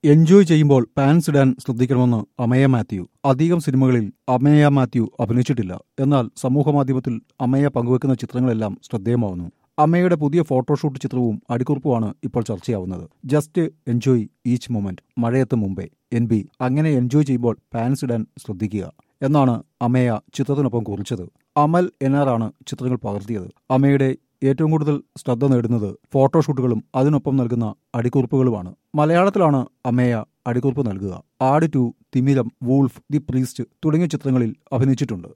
enjoy ചെയ്യുമ്പോൾ pants ഇടാൻ ശ്രദ്ധിക്കണമെന്ന് അമയ മാത്യു അധികം സിനിമകളിൽ അമയ മാത്യു അഭിനയിച്ചിട്ടില്ല എന്നാൽ സമൂഹമാധ്യമത്തിൽ അമയ പങ്കുവെക്കുന്ന ചിത്രങ്ങളെല്ലാം ശ്രദ്ധേയമാവുന്നു അമ്മയുടെ പുതിയ ഫോട്ടോഷൂട്ട് ചിത്രവും അടിക്കുറിപ്പുമാണ് ഇപ്പോൾ ചർച്ചയാവുന്നത് ജസ്റ്റ് എൻജോയ് ഈച്ച് മൊമെന്റ് മഴയെത്തും മുമ്പേ എൻ ബി അങ്ങനെ എൻജോയ് ചെയ്യുമ്പോൾ പാൻസ് ഇടാൻ ശ്രദ്ധിക്കുക എന്നാണ് അമയ ചിത്രത്തിനൊപ്പം കുറിച്ചത് അമൽ എനാറാണ് ചിത്രങ്ങൾ പകർത്തിയത് അമയുടെ ഏറ്റവും കൂടുതൽ ശ്രദ്ധ നേടുന്നത് ഫോട്ടോഷൂട്ടുകളും അതിനൊപ്പം നൽകുന്ന അടിക്കുറിപ്പുകളുമാണ് മലയാളത്തിലാണ് അമേയ അടിക്കുറിപ്പ് നൽകുക ആട് ടു തിമിരം വൂൾഫ് ദി പ്രീസ്റ്റ് തുടങ്ങിയ ചിത്രങ്ങളിൽ അഭിനയിച്ചിട്ടുണ്ട്